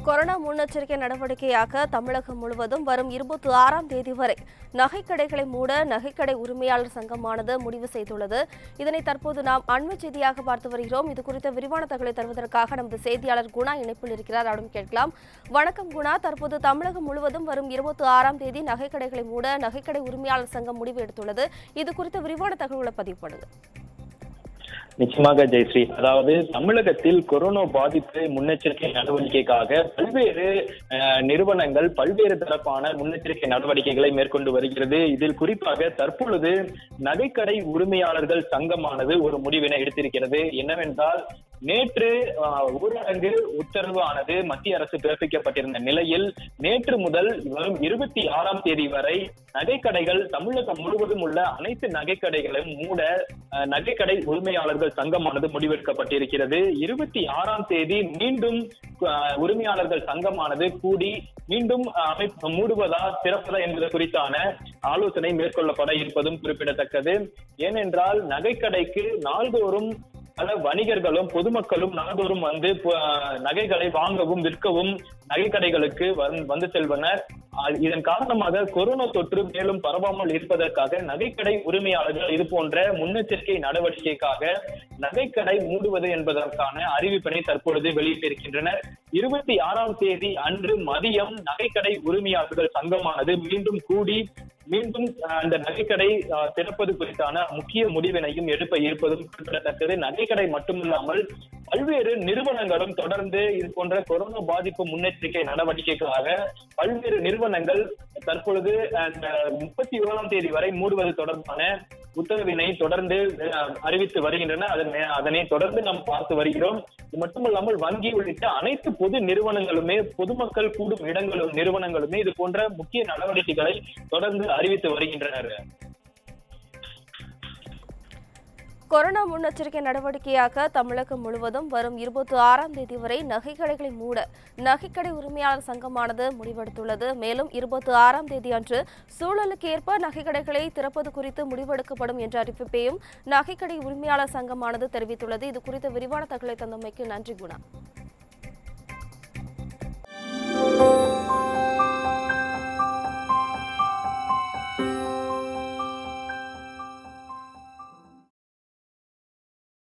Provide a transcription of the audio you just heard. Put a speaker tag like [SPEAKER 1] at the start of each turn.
[SPEAKER 1] corona முன்னெச்சரிக்கை நடவடிக்கையாக தமிழகம் முழுவதும் வரும் இருபத்தி ஆறாம் தேதி வரை நகைக்கடைகளை மூட நகைக்கடை உரிமையாளர் சங்கமானது முடிவு செய்துள்ளது இதனை தற்போது நாம் அண்மை செய்தியாக பார்த்து வருகிறோம் இது குறித்த விரிவான தகவலை தருவதற்காக நமது செய்தியாளர் குணா இணைப்பில் இருக்கிறார் அவரிடம் கேட்கலாம் வணக்கம் குணா தற்போது தமிழகம் முழுவதும் வரும் இருபத்தி ஆறாம் தேதி நகைக்கடைகளை மூட நகைக்கடை உரிமையாளர் சங்கம் முடிவு எடுத்துள்ளது இது குறித்த விரிவான தகவல்களை பதிவு பண்ணுங்க
[SPEAKER 2] நிச்சயமாக ஜெயஸ்ரீ அதாவது தமிழகத்தில் கொரோனா பாதிப்பு முன்னெச்சரிக்கை நடவடிக்கைக்காக பல்வேறு அஹ், நிறுவனங்கள் பல்வேறு தரப்பான முன்னெச்சரிக்கை நடவடிக்கைகளை மேற்கொண்டு வருகிறது இதில் குறிப்பாக தற்பொழுது நகைக்கடை உரிமையாளர்கள் சங்கமானது ஒரு முடிவினை எடுத்திருக்கிறது என்னவென்றால் நேற்று அஹ், ஊரடங்கு உத்தரவு ஆனது மத்திய அரசு பிறப்பிக்கப்பட்டிருந்த நிலையில் நேற்று முதல் வரும் இருபத்தி ஆறாம் தேதி வரை நகைக்கடைகள் தமிழகம் முழுவதும் உள்ள அனைத்து நகைக்கடைகளும் மூட அஹ், நகைக்கடை உரிமையாளர்கள் சங்கமானது முடிவெடுக்கப்பட்டிருக்கிறது இருபத்தி ஆறாம் தேதி மீண்டும் அஹ், உரிமையாளர்கள் சங்கமானது கூடி மீண்டும் அஹ், அமைப்பு மூடுவதா திறப்பதா என்பது குறித்தான ஆலோசனை மேற்கொள்ளப்பட இருப்பதும் குறிப்பிடத்தக்கது ஏனென்றால் நகைக்கடைக்கு நாள்தோறும் பல வணிகர்களும் பொதுமக்களும் நாள்தோறும் வந்து பு- நகைகளை வாங்கவும் விற்கவும் நகைக்கடைகளுக்கு வந்து- வந்து செல்வனர் ஆ- இதன் காரணமாக கொரோனா தொற்று மேலும் பரவாமல் இருப்பதற்காக நகைக்கடை உரிமையாளர்கள் இது போன்ற முன்னெச்சரிக்கை நடவடிக்கைக்காக நகைக்கடை மூடுவது என்பதற்கான அறிவிப்பினை தற்பொழுது வெளியிட்டிருக்கின்றனர் இருபத்தி ஆறாம் தேதி அன்று மதியம் நகைக்கடை உரிமையாளர்கள் சங்கமானது மீண்டும் கூடி மீண்டும் அஹ், அந்த நகைக்கடை அஹ், திறப்பது குறித்தான முக்கிய முடிவினையும் எடுப்ப இருப்பதும் குறிப்பிடத்தக்கது நகைக்கடை மட்டுமில்லாமல் பல்வேறு நிறுவனங்களும் தொடர்ந்து இது போன்ற கொரோனா பாதிப்பு முன்னெச்சரிக்கை நடவடிக்கைக்காக பல்வேறு நிறுவனங்கள் தற்பொழுது அந்த முப்பத்தி ஓராம் தேதி வரை மூடுவது தொடர்பான உத்தரவினை தொடர்ந்து அஹ், அறிவித்து வருகின்றன அதனை அதனை தொடர்ந்து நாம் பார்த்து வருகிறோம் இது மட்டுமல்லாமல் வங்கி உள்ளிட்ட அனைத்து பொது நிறுவனங்களுமே பொதுமக்கள் கூடும் இடங்களும் நிறுவனங்களுமே இது போன்ற முக்கிய நடவடிக்கைகளை தொடர்ந்து அறிவித்து வருகின்றனர்
[SPEAKER 1] கொரோனா முன்னெச்சரிக்கை நடவடிக்கையாக தமிழகம் முழுவதும் வரும் இருபத்தி ஆறாம் தேதி வரை நகைக்கடைகளை மூட நகைக்கடை உரிமையாளர் சங்கமானது முடிவெடுத்துள்ளது மேலும் இருபத்தி ஆறாம் தேதி அன்று சூழலுக்கு ஏற்ப நகைக்கடைகளை திறப்பது குறித்து முடிவெடுக்கப்படும் என்ற அறிவிப்பையும் நகைக்கடை உரிமையாளர் சங்கமானது தெரிவித்துள்ளது இது குறித்த விரிவான தகவலை தந்தமைக்கு நன்றி குணா